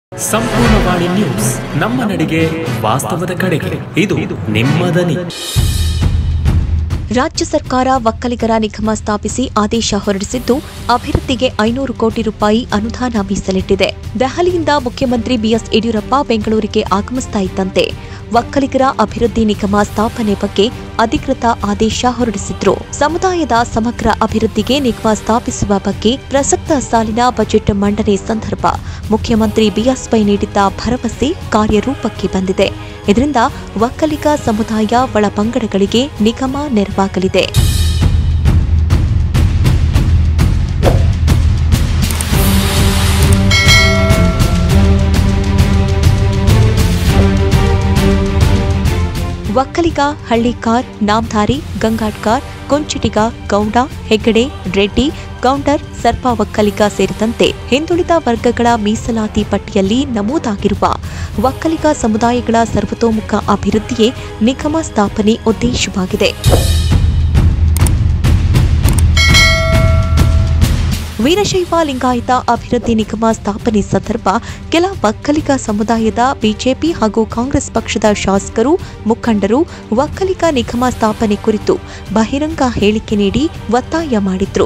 Sampoorna Vani news ನಮ್ಮ ನಡಿಗೆ ವಾಸ್ತವದ ಕಡೆಗೆ ಇದು ನಿಮ್ಮ ದನಿ ರಾಜ್ಯ ಸರ್ಕಾರ ಒಕ್ಕಲಿಗರ ನಿಗಮ ಸ್ಥಾಪಿಸಿ ಆದೇಶ ಹೊರಡಿಸಿದ್ದು ಅಭಿವೃದ್ಧಿಗೆ ಐನೂರು ಕೋಟಿ ರೂಪಾಯಿ ಅನುದಾನ ಮೀಸಲಿಟ್ಟಿದೆ ದೆಹಲಿಯಿಂದ ಮುಖ್ಯಮಂತ್ರಿ ಬಿಎಸ್ ಯಡಿಯೂರಪ್ಪ ಬೆಂಗಳೂರಿಗೆ ಆಗಮಿಸ್ತಾ ಇದ್ದಂತೆ ಒಕ್ಕಲಿಗರ ಅಭಿವೃದ್ಧಿ ನಿಗಮ ಸ್ಥಾಪನೆ ಬಗ್ಗೆ ಅಧಿಕೃತ ಆದೇಶ ಹೊರಡಿಸಿದ್ರು ಸಮುದಾಯದ ಸಮಗ್ರ ಅಭಿವೃದ್ಧಿಗೆ ನಿಗಮ ಸ್ಥಾಪಿಸುವ ಬಗ್ಗೆ ಪ್ರಸಕ್ತ ಸಾಲಿನ ಬಜೆಟ್ ಮಂಡನೆ ಸಂದರ್ಭ ಮುಖ್ಯಮಂತ್ರಿ ಬಿಎಸ್ ವೈ ನೀಡಿದ್ದ ಭರವಸೆ ಕಾರ್ಯರೂಪಕ್ಕೆ ಬಂದಿದೆ ಇದರಿಂದ ಒಕ್ಕಲಿಗ ಸಮುದಾಯ ಒಳಪಂಗಡಗಳಿಗೆ ನಿಗಮ ನೆರವಾಗಲಿದೆ ಒಕ್ಕಲಿಗ ಹಳ್ಳಿಕಾರ್ ನಾಮ್ಧಾರಿ ಗಂಗಾಟ್ಕಾರ್ ಕುಂಚಿಟಿಗ ಗೌಡ ಹೆಗ್ಗಡೆ ರೆಡ್ಡಿ ಗೌಂಡರ್ ಸರ್ಪ ಒಕ್ಕಲಿಗ ಸೇರಿದಂತೆ ಹಿಂದುಳಿದ ವರ್ಗಗಳ ಮೀಸಲಾತಿ ಪಟ್ಟಿಯಲ್ಲಿ ನಮೂದಾಗಿರುವ ಒಕ್ಕಲಿಗ ಸಮುದಾಯಗಳ ಸರ್ವತೋಮುಖ ಅಭಿವೃದ್ಧಿಯೇ ನಿಗಮ ಸ್ಥಾಪನೆ ಉದ್ದೇಶವಾಗಿದೆ ವೀರಶೈವ ಲಿಂಗಾಯತ ಅಭಿವೃದ್ಧಿ ನಿಗಮ ಸ್ಥಾಪನೆ ಸಂದರ್ಭ ಕೆಲ ಒಕ್ಕಲಿಗ ಸಮುದಾಯದ ಬಿಜೆಪಿ ಹಾಗೂ ಕಾಂಗ್ರೆಸ್ ಪಕ್ಷದ ಶಾಸಕರು ಮುಖಂಡರು ಒಕ್ಕಲಿಗ ನಿಗಮ ಸ್ಥಾಪನೆ ಕುರಿತು ಬಹಿರಂಗ ಹೇಳಿಕೆ ನೀಡಿ ಒತ್ತಾಯ ಮಾಡಿದ್ರು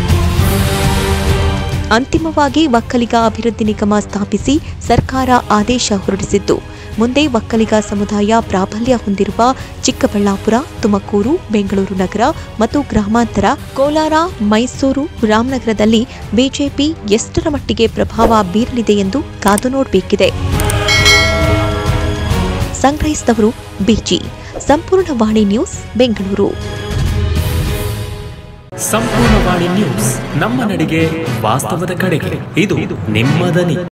ಅಂತಿಮವಾಗಿ ಒಕ್ಕಲಿಗ ಅಭಿವೃದ್ಧಿ ನಿಗಮ ಸ್ಥಾಪಿಸಿ ಸರ್ಕಾರ ಆದೇಶ ಹೊರಡಿಸಿದ್ದು ಮುಂದೆ ಒಕ್ಕಲಿಗ ಸಮುದಾಯ ಪ್ರಾಬಲ್ಯ ಹೊಂದಿರುವ ಚಿಕ್ಕಬಳ್ಳಾಪುರ ತುಮಕೂರು ಬೆಂಗಳೂರು ನಗರ ಮತ್ತು ಗ್ರಾಮಾಂತರ ಕೋಲಾರ ಮೈಸೂರು ರಾಮನಗರದಲ್ಲಿ ಬಿಜೆಪಿ ಎಷ್ಟರ ಮಟ್ಟಿಗೆ ಪ್ರಭಾವ ಬೀರಲಿದೆ ಎಂದು ಕಾದು ನೋಡಬೇಕಿದೆ ಸಂಗ್ರಹಿಸಿದವರು BG Sampoornavani news Bengaluru Sampoornavani news ನಮ್ಮ ನಡಿಗೆ ವಾಸ್ತವದ ಕಡೆಗೆ ಇದು ನಿಮ್ಮ ದನಿ